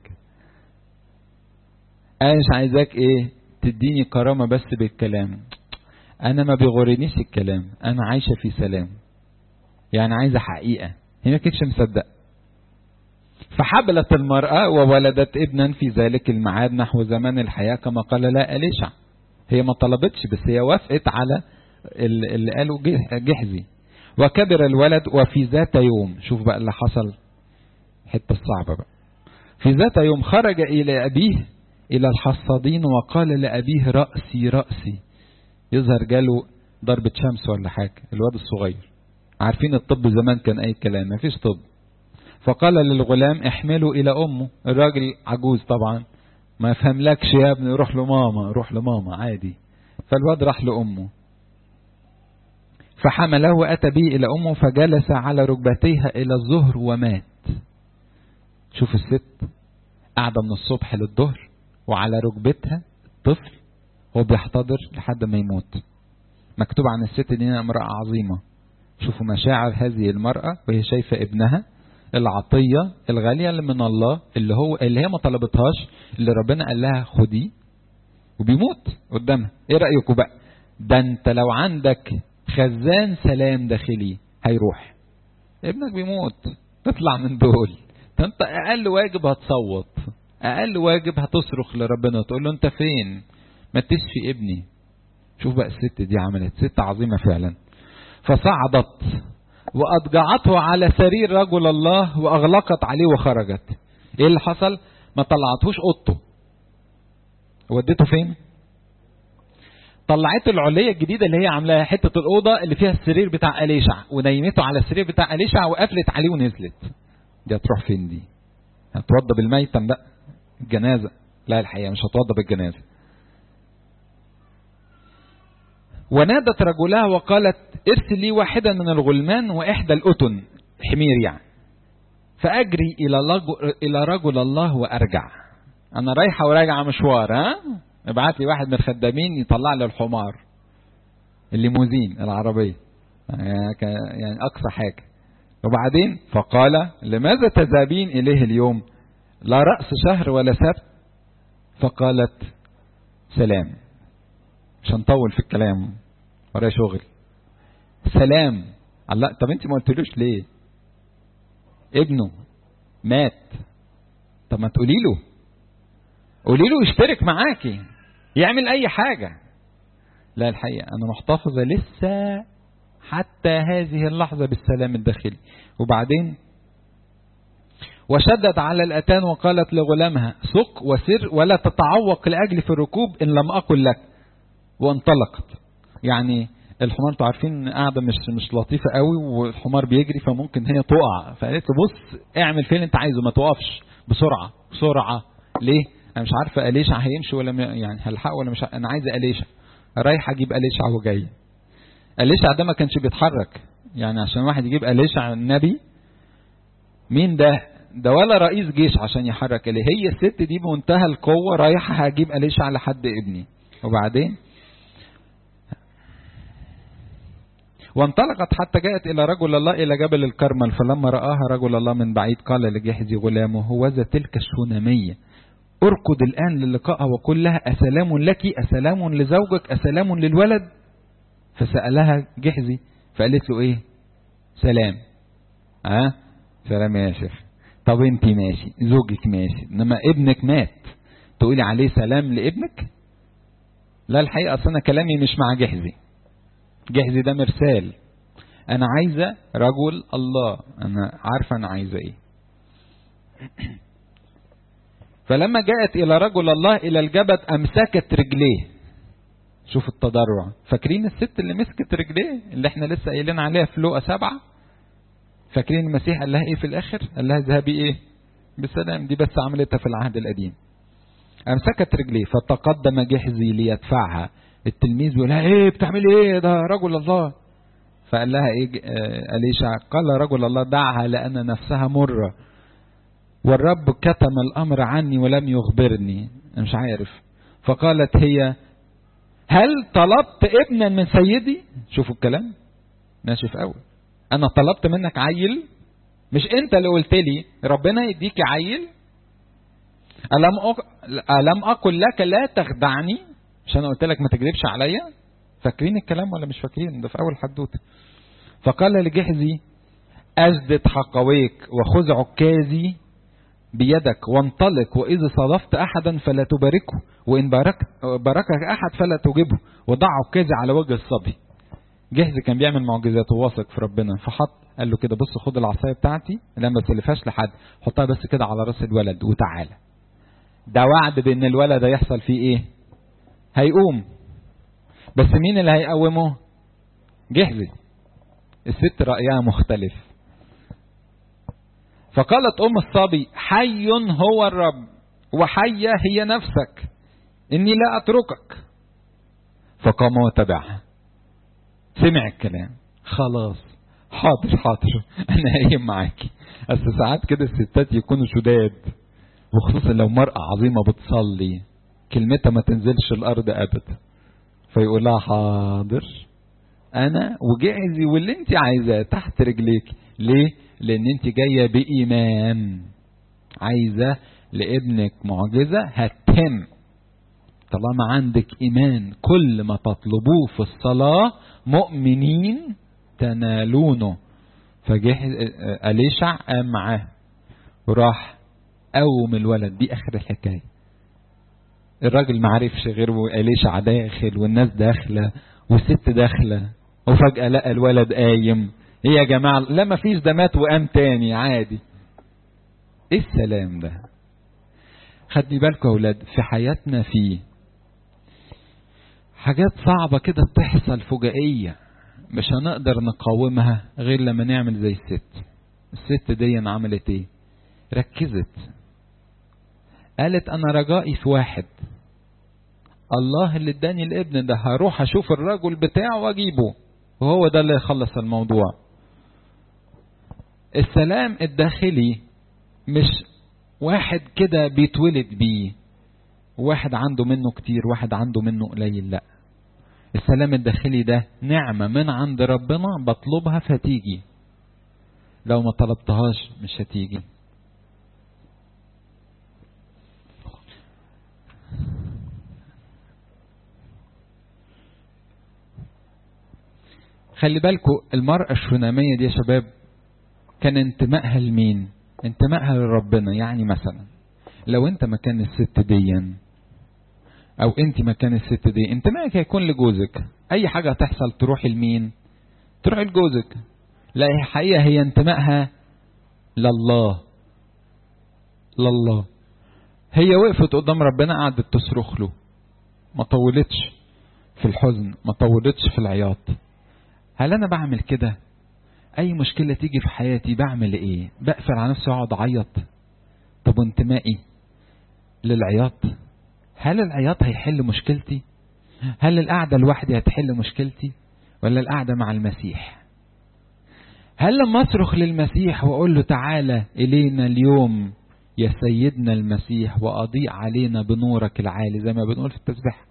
انا مش عايزاك ايه تديني كرامة بس بالكلام انا ما بيغرنيش الكلام انا عايشة في سلام يعني عايزة حقيقة هي ما كانتش مصدق فحبلت المرأة وولدت ابنا في ذلك الميعاد نحو زمان الحياة كما قال لا أليشع هي ما طلبتش بس هي وافقت على اللي قاله جحزي وكبر الولد وفي ذات يوم شوف بقى اللي حصل حتة صعبة بقى في ذات يوم خرج إلى أبيه إلى الحصادين وقال لأبيه رأسي رأسي يظهر جاله ضربة شمس ولا حاجة الواد الصغير عارفين الطب زمان كان أي كلام ما فيش طب فقال للغلام احمله إلى أمه الراجل عجوز طبعا ما يفهملكش يا ابني روح لماما روح لماما عادي فالواد راح لأمه فحمله وأتى به إلى أمه فجلس على ركبتيها إلى الظهر ومات شوف الست قاعدة من الصبح للظهر وعلى ركبتها الطفل هو بيحتضر لحد ما يموت مكتوب عن الست دي امرأة عظيمة شوفوا مشاعر هذه المرأة وهي شايفة ابنها العطية الغالية اللي من الله اللي هو اللي هي ما طلبتهاش اللي ربنا قال لها خديه وبيموت قدامها ايه رأيكم بقى ده انت لو عندك خزان سلام داخلي هيروح ابنك بيموت تطلع من دول ده انت اقل واجب هتصوت اقل واجب هتصرخ لربنا تقول له انت فين ما تشفي ابني شوف بقى الست دي عملت ست عظيمة فعلا فصعدت وأضجعته على سرير رجل الله وأغلقت عليه وخرجت إيه اللي حصل ما طلعتهوش أوضته وديته فين طلعته العلية الجديدة اللي هي عاملاها حتة الأوضة اللي فيها السرير بتاع أليشع ونيمته على السرير بتاع أليشع وقفلت عليه ونزلت دي هتروح فين دي هتوضى بالميتم بقى الجنازة لا الحقيقة مش هتوضى بالجنازة ونادت رجلها وقالت ارسل لي واحدا من الغلمان واحدى الأتن حمير يعني فأجري إلى, إلى رجل الله وأرجع انا رايحه وراجعه مشوار ها ابعت لي واحد من الخدامين يطلع لي الحمار الليموزين العربيه يعني اقصى حاجه وبعدين فقال لماذا تذهبين اليه اليوم لا راس شهر ولا سبت فقالت سلام مش هنطول في الكلام ورايا شغل سلام الله طب انت ما قلتلوش ليه ابنه مات طب ما تقولي له قولي له يشترك معاكي يعمل اي حاجه لا الحقيقه انا محتفظه لسه حتى هذه اللحظه بالسلام الداخلي وبعدين وشدت على الاتان وقالت لغلامها سق وسر ولا تتعوق لاجل في الركوب ان لم اقل لك وانطلقت يعني الحمار انتوا عارفين قاعده مش مش لطيفه قوي والحمار بيجري فممكن هي تقع فقالت له بص اعمل فين اللي انت عايزه ما توقفش بسرعه بسرعه ليه انا مش عارفه اليشع هيمشي ولا م... يعني هلحق ولا مش ه... انا عايزه اليشع رايح اجيب اليشع وجاي اليشع ده ما كانش بيتحرك يعني عشان واحد يجيب اليشع النبي مين ده ده ولا رئيس جيش عشان يحرك اليه هي الست دي بمنتهى القوه رايحه هجيب اليشع لحد ابني وبعدين وانطلقت حتى جاءت إلى رجل الله إلى جبل الكرمل فلما رآها رجل الله من بعيد قال لجحزي غلامه هوذا تلك الشونامية اركض الآن للقائها وقل لها أسلام لك أسلام لزوجك أسلام للولد فسألها جحزي فقالت له إيه سلام ها أه؟ سلام يا شيخ طب انت ماشي زوجك ماشي انما ابنك مات تقولي عليه سلام لابنك لا الحقيقة أصل أنا كلامي مش مع جحزي جحزي ده مرسال انا عايزه رجل الله انا عارفه انا عايزه ايه فلما جاءت الى رجل الله الى الجبل امسكت رجليه شوف التضرع فاكرين الست اللي مسكت رجليه اللي احنا لسه قايلين عليها في لوقا سبعة فاكرين المسيح قال لها ايه في الاخر قال لها اذهبي ايه بالسلام دي بس عملتها في العهد القديم امسكت رجليه فتقدم جحزي ليدفعها التلميذ بيقول لها ايه بتعملي ايه ده رجل الله فقال لها ايه آه اليشع قال رجل الله دعها لان نفسها مره والرب كتم الامر عني ولم يخبرني أنا مش عارف فقالت هي هل طلبت ابنا من سيدي شوفوا الكلام ماشي في اول انا طلبت منك عيل مش انت اللي قلت لي ربنا يديك عيل ألم, أق... ألم أقل لك لا تخدعني مش انا قلت لك ما تكذبش عليا فاكرين الكلام ولا مش فاكرين ده في اول حدوته فقال لجحزي أجدد حقويك وخذ عكازي بيدك وانطلق وإذا صادفت أحدا فلا تباركه وإن بارك باركك أحد فلا تجبه وضع عكازي على وجه الصبي جحزي كان بيعمل معجزات وواثق في ربنا فحط قال له كده بص خد العصايه بتاعتي لا ما تسلفهاش لحد حطها بس كده على راس الولد وتعالى ده وعد بان الولد هيحصل فيه ايه هيقوم بس مين اللي هيقومه جحزي الست رأيها مختلف فقالت أم الصبي حي هو الرب وحية هي نفسك إني لا أتركك فقام وتبعها سمع الكلام خلاص حاضر حاضر أنا قايم معاكي أصل ساعات كده الستات يكونوا شداد وخصوصا لو مرأة عظيمة بتصلي كلمتها ما تنزلش الأرض أبدا فيقول لها حاضر أنا وجعزي واللي أنت عايزاه تحت رجليك ليه؟ لأن أنت جاية بإيمان عايزة لابنك معجزة هتتم طالما عندك إيمان كل ما تطلبوه في الصلاة مؤمنين تنالونه فجه أليشع قام معاه وراح قوم الولد دي آخر الحكاية الراجل ما عرفش غير أليشع داخل والناس داخلة والست داخلة وفجأة لقى الولد قايم ايه يا جماعة لا ما فيش ده مات وقام تاني عادي ايه السلام ده خدني بالكم يا اولاد في حياتنا في حاجات صعبة كده بتحصل فجائية مش هنقدر نقاومها غير لما نعمل زي الست الست دي عملت ايه ركزت قالت انا رجائي في واحد الله اللي اداني الابن ده هروح اشوف الرجل بتاعه واجيبه وهو ده اللي يخلص الموضوع السلام الداخلي مش واحد كده بيتولد بيه واحد عنده منه كتير واحد عنده منه قليل لا السلام الداخلي ده نعمة من عند ربنا بطلبها فتيجي لو ما طلبتهاش مش هتيجي خلي بالكم المرأة الشونامية دي يا شباب كان انتمائها لمين انتمائها لربنا يعني مثلا لو انت مكان الست دي او انت مكان الست دي انتمائك هيكون لجوزك اي حاجة تحصل تروح لمين تروح لجوزك لا هي حقيقة هي انتمائها لله لله هي وقفت قدام ربنا قعدت تصرخ له ما طولتش في الحزن ما طولتش في العياط هل انا بعمل كده اي مشكلة تيجي في حياتي بعمل ايه بقفل على نفسي واقعد اعيط طب وانتمائي للعياط هل العياط هيحل مشكلتي هل القعدة لوحدي هتحل مشكلتي ولا القعدة مع المسيح هل لما اصرخ للمسيح واقول له تعالى الينا اليوم يا سيدنا المسيح واضيء علينا بنورك العالي زي ما بنقول في التسبيح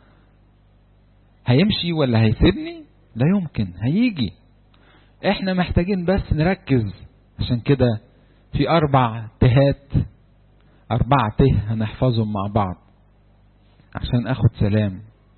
هيمشي ولا هيسيبني لا يمكن هيجي احنا محتاجين بس نركز عشان كده في اربع تهات اربع ته هنحفظهم مع بعض عشان اخد سلام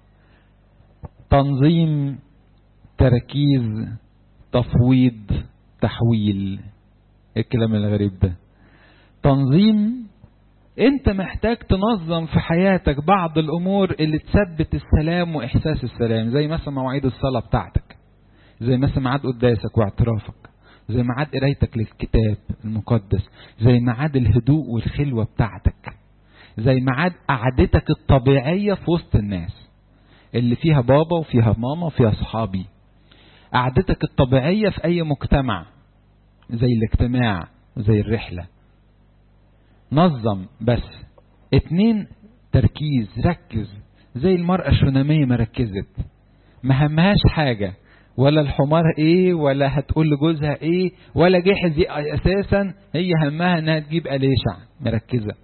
تنظيم تركيز تفويض تحويل الكلام الغريب ده تنظيم انت محتاج تنظم في حياتك بعض الامور اللي تثبت السلام واحساس السلام زي مثلا مواعيد الصلاه بتاعتك زي مثلا ميعاد قداسك واعترافك زي ميعاد قرايتك للكتاب المقدس زي ميعاد الهدوء والخلوه بتاعتك زي ميعاد قعدتك الطبيعيه في وسط الناس اللي فيها بابا وفيها ماما وفيها اصحابي قعدتك الطبيعيه في اي مجتمع زي الاجتماع زي الرحله نظم بس اتنين تركيز ركز زي المرأة الشونامية ما ركزت ما همهاش حاجة ولا الحمار ايه ولا هتقول لجوزها ايه ولا جحز اساسا هي همها انها تجيب اليشع مركزة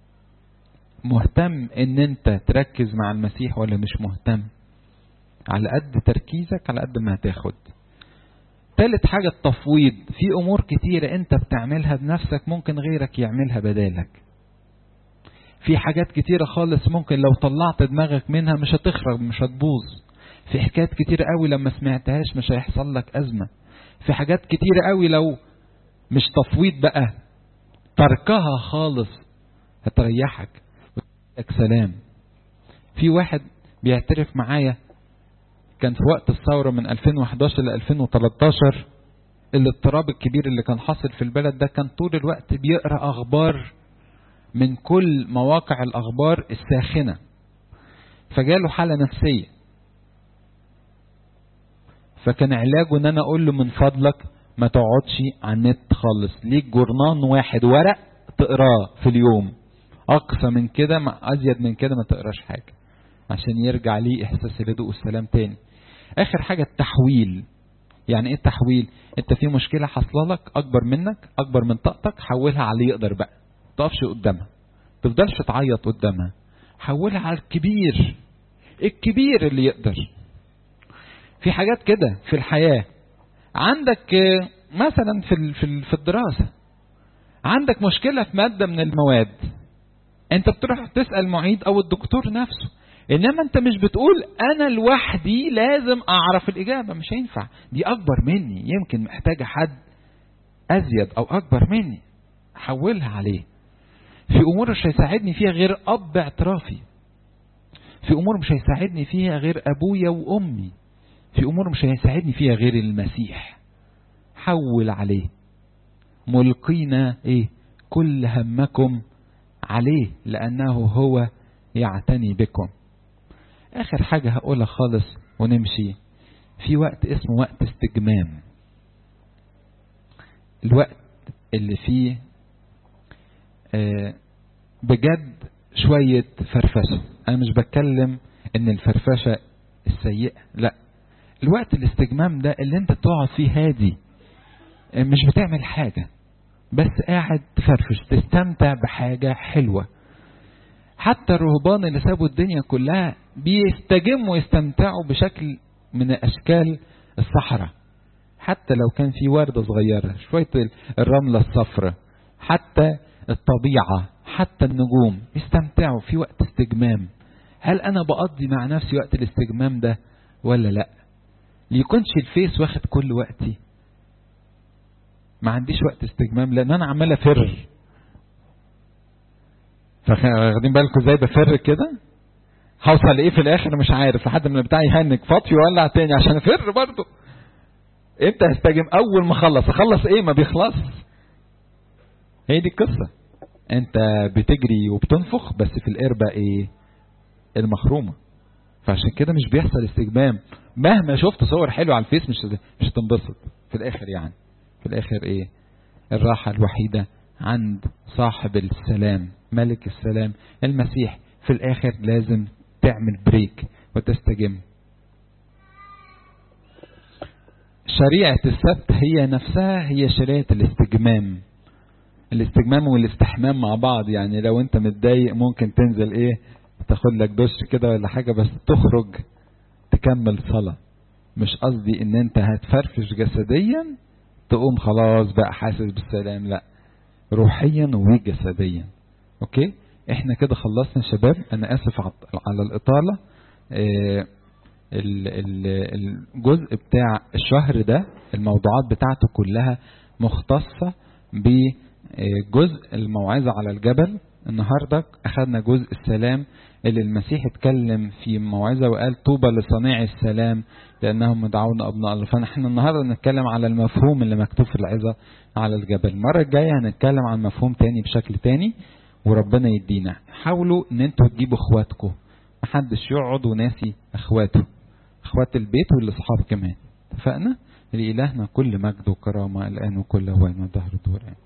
مهتم ان انت تركز مع المسيح ولا مش مهتم على قد تركيزك على قد ما هتاخد تالت حاجة التفويض في أمور كتيرة أنت بتعملها بنفسك ممكن غيرك يعملها بدالك في حاجات كتيرة خالص ممكن لو طلعت دماغك منها مش هتخرج مش هتبوظ في حكايات كتيرة قوي لما سمعتهاش مش هيحصل لك أزمة في حاجات كتيرة قوي لو مش تفويض بقى تركها خالص هتريحك وتديك سلام في واحد بيعترف معايا كان في وقت الثورة من 2011 ل 2013 الاضطراب الكبير اللي كان حاصل في البلد ده كان طول الوقت بيقرأ أخبار من كل مواقع الأخبار الساخنة فجاله حالة نفسية فكان علاجه ان انا اقول له من فضلك ما تقعدش على النت خالص ليك جورنان واحد ورق تقراه في اليوم اقصى من كده ازيد من كده ما تقراش حاجه عشان يرجع ليه احساس الهدوء والسلام تاني اخر حاجه التحويل يعني ايه التحويل انت في مشكله حاصله لك اكبر منك اكبر من طاقتك حولها على اللي يقدر بقى تقفش قدامها تفضلش تعيط قدامها حولها على الكبير الكبير اللي يقدر في حاجات كده في الحياه عندك مثلا في في الدراسه عندك مشكله في ماده من المواد انت بتروح تسال معيد او الدكتور نفسه انما انت مش بتقول انا لوحدي لازم اعرف الاجابه مش هينفع دي اكبر مني يمكن محتاجه حد ازيد او اكبر مني حولها عليه في امور مش هيساعدني فيها غير اب اعترافي في امور مش هيساعدني فيها غير ابويا وامي في امور مش هيساعدني فيها غير المسيح حول عليه ملقينا ايه كل همكم عليه لانه هو يعتني بكم اخر حاجة هقولها خالص ونمشي في وقت اسمه وقت استجمام الوقت اللي فيه آه بجد شوية فرفشة انا مش بتكلم ان الفرفشة السيئة لا الوقت الاستجمام ده اللي انت تقعد فيه هادي مش بتعمل حاجة بس قاعد تفرفش تستمتع بحاجة حلوة حتى الرهبان اللي سابوا الدنيا كلها بيستجموا ويستمتعوا بشكل من اشكال الصحراء حتى لو كان في وردة صغيرة شوية الرملة الصفراء حتى الطبيعة حتى النجوم يستمتعوا في وقت استجمام هل انا بقضي مع نفسي وقت الاستجمام ده ولا لا ليكونش الفيس واخد كل وقتي ما عنديش وقت استجمام لان انا عمال افر فاخدين بالكم ازاي بفر كده هوصل ايه في الاخر مش عارف لحد ما بتاعي يهنج فاطي يولع تاني عشان افر برضه امتى هستجم اول ما اخلص اخلص ايه ما بيخلص هي دي القصه انت بتجري وبتنفخ بس في القربة ايه المخرومة فعشان كده مش بيحصل استجمام مهما شفت صور حلوة على الفيس مش مش هتنبسط في الاخر يعني في الاخر ايه الراحة الوحيدة عند صاحب السلام ملك السلام المسيح في الاخر لازم تعمل بريك وتستجم شريعة السبت هي نفسها هي شريعة الاستجمام الاستجمام والاستحمام مع بعض يعني لو انت متضايق ممكن تنزل ايه تاخد لك دش كده ولا حاجة بس تخرج تكمل صلاة مش قصدي ان انت هتفرفش جسديا تقوم خلاص بقى حاسس بالسلام لا روحيا وجسديا اوكي احنا كده خلصنا يا شباب انا اسف على الاطالة اه الجزء بتاع الشهر ده الموضوعات بتاعته كلها مختصة بجزء الموعظة على الجبل النهاردة أخذنا جزء السلام اللي المسيح اتكلم في موعظة وقال طوبى لصنيع السلام لأنهم مدعون أبناء الله فنحن النهاردة نتكلم على المفهوم اللي مكتوب في العظة على الجبل المرة الجاية هنتكلم عن مفهوم تاني بشكل تاني وربنا يدينا حاولوا ان انتوا تجيبوا اخواتكم محدش يقعد وناسي اخواته اخوات البيت والاصحاب كمان اتفقنا لإلهنا كل مجد وكرامة الآن وكل هو من دهر الدور